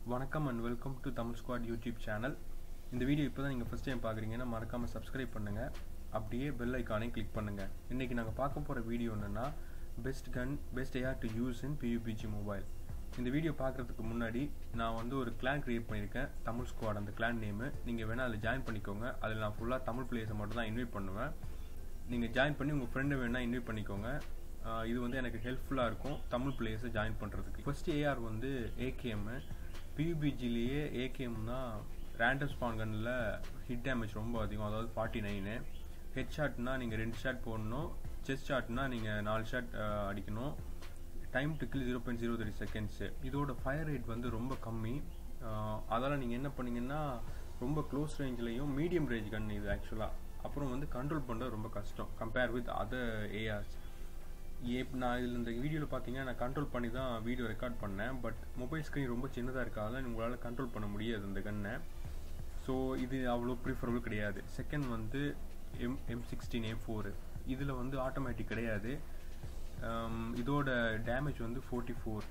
வணக்கம் and welcome to Tamil squad YouTube channel இந்த video இப்போ தான் நீங்கள் ஃபஸ்ட் டைம் பார்க்குறீங்கன்னா மறக்காமல் சப்ஸ்கிரைப் பண்ணுங்கள் அப்படியே பெல் ஐக்கானையும் கிளிக் பண்ணுங்கள் இன்றைக்கி நாங்கள் பார்க்க போகிற வீடியோ என்னென்னா best gun best AR to use in PUBG mobile இந்த வீடியோ பார்க்குறதுக்கு முன்னாடி நான் வந்து ஒரு கிளான் க்ரியேட் பண்ணியிருக்கேன் தமிழ் ஸ்குவாட் அந்த கிளான் நேமு நீங்கள் வேணால் அதில் ஜாயின் பண்ணிக்கோங்க அதில் நான் ஃபுல்லாக தமிழ் பிளேயர்ஸை மட்டும் தான் இன்வைட் பண்ணுவேன் நீங்கள் ஜாயின் பண்ணி உங்கள் ஃப்ரெண்டை வேணால் இன்வைட் பண்ணிக்கோங்க ஆஹ் இது வந்து எனக்கு ஹெல்ப்ஃபுல்லாக இருக்கும் தமிழ் பிளேயர்ஸை ஜாயின் பண்ணுறதுக்கு ஃபர்ஸ்ட் ஏஆர் வந்து ஏகேஎம்மு பியூபிஜிலேயே ஏகேஎம் தான் ரேண்டம் ஸ்பான் கன்னில் ஹிட் டேமேஜ் ரொம்ப அதிகம் அதாவது ஃபார்ட்டி நைனு ஹெட் ஷாட்னா நீங்கள் ரெண்டு ஷாட் போடணும் செஸ்ட் ஷாட்னா நீங்கள் நாலு ஷாட் அடிக்கணும் time to kill zero point zero three seconds இதோட ஃபயர் ரேட் வந்து ரொம்ப கம்மி அதெல்லாம் நீங்கள் என்ன பண்ணீங்கன்னா ரொம்ப க்ளோஸ் ரேஞ்சிலையும் மீடியம் ரேஞ்ச் கன் இது ஆக்சுவலாக அப்புறம் வந்து கண்ட்ரோல் பண்ணுறது ரொம்ப கஷ்டம் கம்பேர் வித் அதர் ஏஆர்ஸ் ஏப் நான் இதில் இந்த வீடியோவில் பார்த்தீங்கன்னா நான் கண்ட்ரோல் பண்ணி தான் வீடியோ ரெக்கார்ட் பண்ணேன் பட் மொபைல் ஸ்க்ரீன் ரொம்ப சின்னதாக இருக்காதால உங்களால் கண்ட்ரோல் பண்ண முடியாது இந்த கன்னை ஸோ இது அவ்வளோ ப்ரிஃபரபிள் கிடையாது செகண்ட் வந்து M M sixteen A four இதில் வந்து ஆட்டோமேட்டிக் கிடையாது Um, இதோட டேமேஜ் வந்து ஃபோர்ட்டி ஃபோர்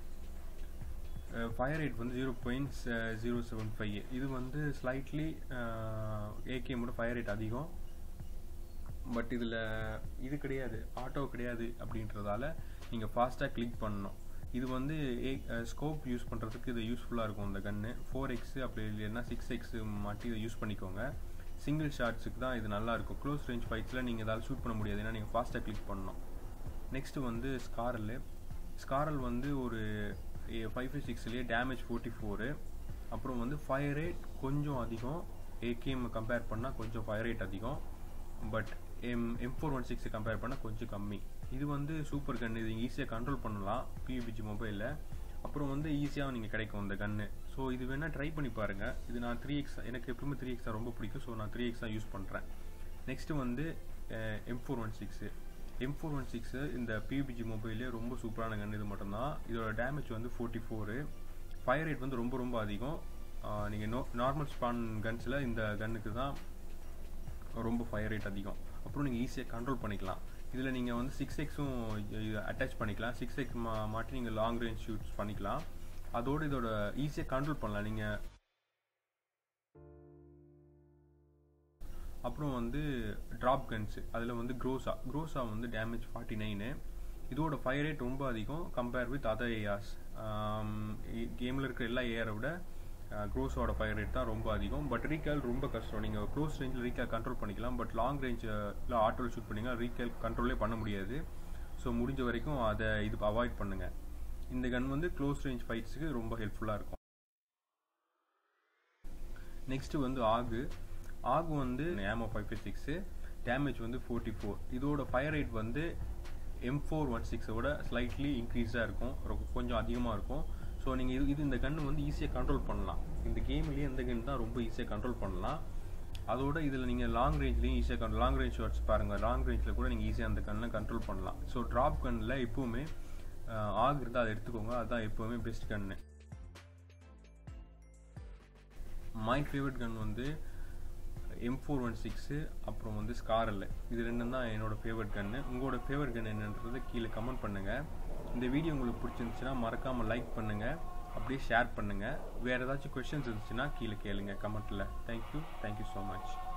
ஃபயர் ரேட் வந்து zero point zero seven five இது வந்து ஸ்லைட்லி ஏகேமோட ஃபயர் ரேட் அதிகம் பட் இதில் இது கிடையாது ஆட்டோ கிடையாது அப்படின்றதால நீங்கள் ஃபாஸ்ட்டாக கிளிக் பண்ணணும் இது வந்து ஏ ஸ்கோப் யூஸ் பண்ணுறதுக்கு இது யூஸ்ஃபுல்லாக இருக்கும் இந்த கன்று ஃபோர் எக்ஸு அப்படி இல்லைன்னா சிக்ஸ் எக்ஸு மாட்டி இதை யூஸ் பண்ணிக்கோங்க சிங்கிள் ஷாட்ஸுக்கு தான் இது நல்லாயிருக்கும் க்ளோஸ் ரேஞ்ச் ஃபைட்ஸில் நீங்கள் ஏதாவது ஷூட் பண்ண முடியாது ஏன்னா நீங்கள் ஃபாஸ்ட்டாக கிளிக் பண்ணணும் நெக்ஸ்ட்டு வந்து ஸ்காரல் ஸ்காரல் வந்து ஒரு ஃபைவ் ஃபைவ் சிக்ஸ்லேயே டேமேஜ் ஃபோர்ட்டி ஃபோரு அப்புறம் வந்து ஃபயர் ரேட் கொஞ்சம் அதிகம் ஏகேஎம் கம்பேர் பண்ணால் கொஞ்சம் ஃபயர் ரேட் அதிகம் but M M four one six compare பண்ணால் கொஞ்சம் கம்மி இது வந்து சூப்பர் கன் இது ஈஸியாக கண்ட்ரோல் பண்ணலாம் பியூபிஜி மொபைலில் அப்புறம் வந்து ஈஸியாக நீங்கள் கிடைக்கும் இந்த கன்று ஸோ இது வேணால் ட்ரை பண்ணி பாருங்கள் இது நான் த்ரீ எக்ஸ் எனக்கு எப்பவுமே த்ரீ எக்ஸ் ரொம்ப பிடிக்கும் ஸோ நான் த்ரீ எக்ஸ் தான் யூஸ் பண்ணுறேன் நெக்ஸ்ட்டு வந்து M four one six M four one six இந்த பியூபிஜி மொபைலே ரொம்ப சூப்பரான கன் இது மட்டும்தான் இதோட டேமேஜ் வந்து ஃபோர்ட்டி ஃபோரு ஃபயர் ரேட் வந்து ரொம்ப ரொம்ப அதிகம் நீங்கள் நோ நார்மல் ஸ்பான் கன்ஸில் இந்த கன்னுக்கு தான் ரொம்ப ஃபயர் ரேட் அதிகம் அப்புறம் நீங்கள் ஈஸியாக கண்ட்ரோல் பண்ணிக்கலாம் இதில் நீங்கள் வந்து சிக்ஸ் எக்ஸும் அட்டாச் பண்ணிக்கலாம் சிக்ஸ் எக்ஸ் மா மாட்டி நீங்கள் லாங் ரேஞ்ச் ஷூட்ஸ் பண்ணிக்கலாம் அதோடு இதோட ஈஸியாக கண்ட்ரோல் பண்ணலாம் நீங்கள் அப்புறம் வந்து ட்ராப் கன்ஸு அதில் வந்து க்ரோஸா க்ரோஸா வந்து டேமேஜ் ஃபார்ட்டி நைனு இதோட ஃபயர் ரேட் ரொம்ப அதிகம் கம்பேர் வித் அதர் ஏஆர்ஸ் கேமில் இருக்கிற எல்லா ஏஆரை விட க்ரோஸோட ஃபயர் ரேட் தான் ரொம்ப அதிகம் பட் ரீகால் ரொம்ப கஷ்டம் நீங்கள் க்ளோஸ் ரேஞ்சில் ரீகால் கண்ட்ரோல் பண்ணிக்கலாம் பட் லாங் ரேஞ்சில் ஆட்டோவில் ஷூட் பண்ணிங்கன்னா ரீகால் கண்ட்ரோலே பண்ண முடியாது ஸோ முடிஞ்ச வரைக்கும் அதை இது அவாய்ட் பண்ணுங்கள் இந்த கன் வந்து க்ளோஸ் ரேஞ்ச் ஃபைட்ஸுக்கு ரொம்ப ஹெல்ப்ஃபுல்லாக இருக்கும் நெக்ஸ்ட்டு வந்து ஆகு ஆகு வந்து ஏமோ ஃபைவ் ஃபைவ் சிக்ஸு டேமேஜ் வந்து ஃபோர்ட்டி ஃபோர் இதோட ஃபயர் ரேட் வந்து எம் ஃபோர் ஒன் சிக்ஸோட ஸ்லைட்லி இன்க்ரீஸாக இருக்கும் கொஞ்சம் அதிகமாக இருக்கும் ஸோ நீங்கள் இது இது இந்த கன்று வந்து ஈஸியாக கண்ட்ரோல் பண்ணலாம் இந்த கேம்லேயே இந்த கன் தான் ரொம்ப ஈஸியாக கண்ட்ரோல் பண்ணலாம் அதோட இதில் நீங்கள் லாங் ரேஞ்ச்லேயும் ஈஸியாக கண்ட்ரோல் லாங் ரேஞ்ச் ஷாட்ஸ் பாருங்கள் லாங் ரேஞ்சில் கூட நீங்கள் ஈஸியாக அந்த கன்னில் கண்ட்ரோல் பண்ணலாம் ஸோ ட்ராப் கன்னில் எப்போவுமே ஆக் இருந்தால் அதை எடுத்துக்கோங்க அதுதான் எப்போவுமே best gun my favourite gun வந்து எம் ஃபோர் ஒன் சிக்ஸு அப்புறம் வந்து ஸ்காரல் இது ரெண்டும் தான் என்னோடய ஃபேவரட் கன்னு உங்களோட ஃபேவரட் கன் என்னன்றதை கீழே கமெண்ட் பண்ணுங்கள் இந்த வீடியோ உங்களுக்கு பிடிச்சிருந்துச்சுன்னா மறக்காமல் லைக் பண்ணுங்கள் அப்படியே ஷேர் பண்ணுங்கள் வேறு ஏதாச்சும் கொஷின்ஸ் இருந்துச்சுன்னா கீழே கேளுங்க கமெண்ட்டில் தேங்க்யூ தேங்க்யூ ஸோ மச்